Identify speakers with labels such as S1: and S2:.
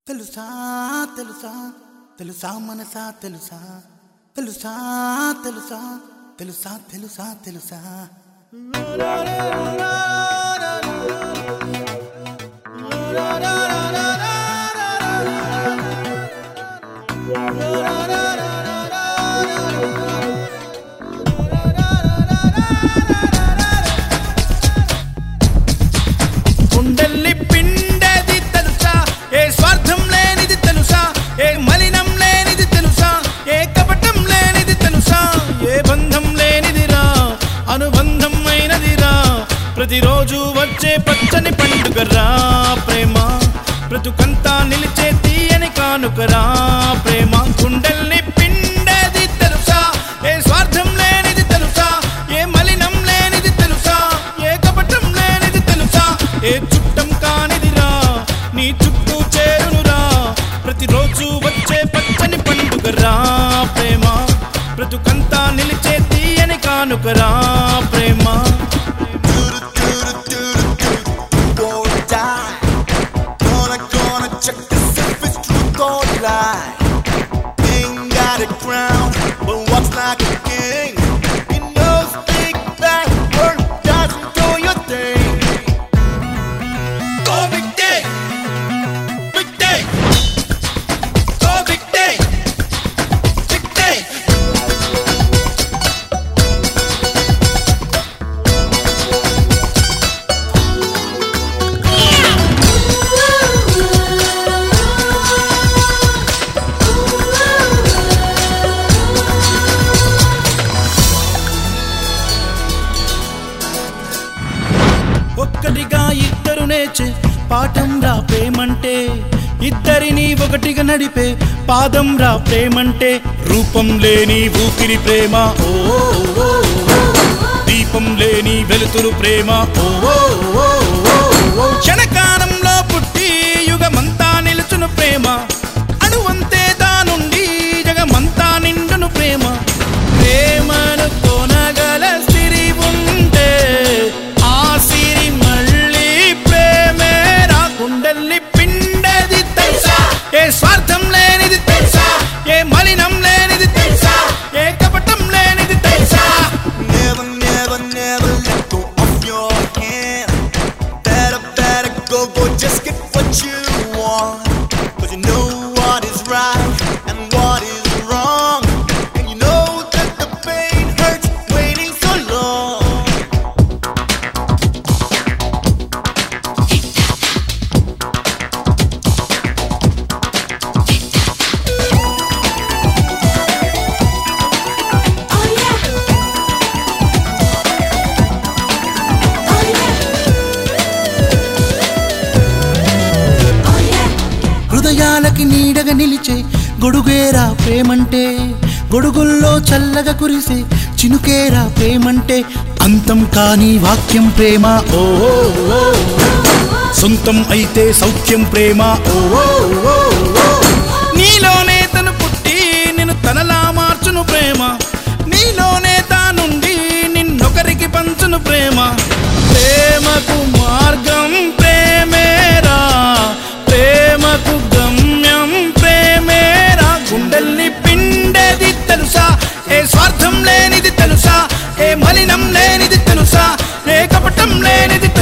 S1: తెలుసా తెలుసా తెలుసా మనసా తెలుసా తెలుసా తెలుసా తెలుసా తెలుసా తెలుసా
S2: గుండెల్ని పిండేది తెలుసా ఏ స్వార్థం లేనిది తెలుసా ఏ మలినం లేనిది తెలుసా ఏ కపటం లేనిది తెలుసా ఏ బంధం లేనిదిరా అనుబంధం అయినదిరా ప్రతిరోజు వచ్చే పచ్చని పండుగరా ప్రేమ బ్రతుకంతా నిలిచే తీయని కానుకరా ప్రేమ గుండెల్ని పిండేది తెలుసా ఏ స్వార్థం లేనిది తెలుసా ఏ మలినం లేనిది తెలుసా ఏ కపటం లేనిది తెలుసా ఏ చుట్టం కానిదిరా నీ చుట్టూ చేరునురా ప్రతిరోజు వచ్చే పచ్చని పండుగరా ప్రేమ బ్రతుకంతా నిలిచే తీయని కానుకరా ప్రేమ
S3: Won't die. Gonna, gonna check this if it's truth or lie. Ain't got a crown, but walks like a king. You know, speak that word doesn't do your thing.
S2: Go big day, big day, go big day, big day. ఒక్కటిగా ఇద్దరు నేర్చే పాఠం రా ప్రేమంటే ఇద్దరిని ఒకటిగా నడిపే పాదం రా ప్రేమంటే రూపం లేని ఊపిరి ప్రేమ ఓ ఓ, ఓ, ఓ. దీపం లేని వెలుతురు ప్రేమ ఓ ఓ, ఓ, ఓ, ఓ. క్షణకాలంలో పుట్టి యుగమంతా నిలుచును ప్రేమ అణువంతే దానుండి జగమంతా నిండును ప్రేమ ప్రేమను కొనగల సిరి ఉంటే ఆ సిరి మళ్ళీ ప్రేమే రా గుండెల్ని పిండేది తెలుసా ఏ స్వార్థం లేనిది తెలుసా ఏ మలినం లేనిది తెలుసా ఏ కపటం లేనిది తెలుసా
S3: Never, never, never let go of your hand. Better, better go, go, just get what you want. Cause you know what is right and what is wrong. And you know that the pain hurts waiting so long.
S1: హృదయాలకి నీడగా నిలిచే గొడుగేరా ప్రేమంటే గొడుగుల్లో చల్లగా కురిసే చినుకేరా ప్రేమంటే అంతం కాని వాక్యం ప్రేమ ఓ ఓ, ఓ, ఓ. సొంతం అయితే సౌఖ్యం ప్రేమ ఓ ఓ, ఓ, ఓ. నీలోనే తను పుట్టి నిన్ను తనలా మార్చును ప్రేమ నీలోనే తానుండి నిన్నొకరికి పంచును ప్రేమ ప్రేమకు మార్గం ప్రేమేరా ప్రేమకు గమ్యం ప్రేమేరా గుండెల్ని పిండేది తెలుసా ఏ స్వార్థం లేనిది తెలుసా ఏ మలినం లేనిది తెలుసా ఏ కపటం లేనిది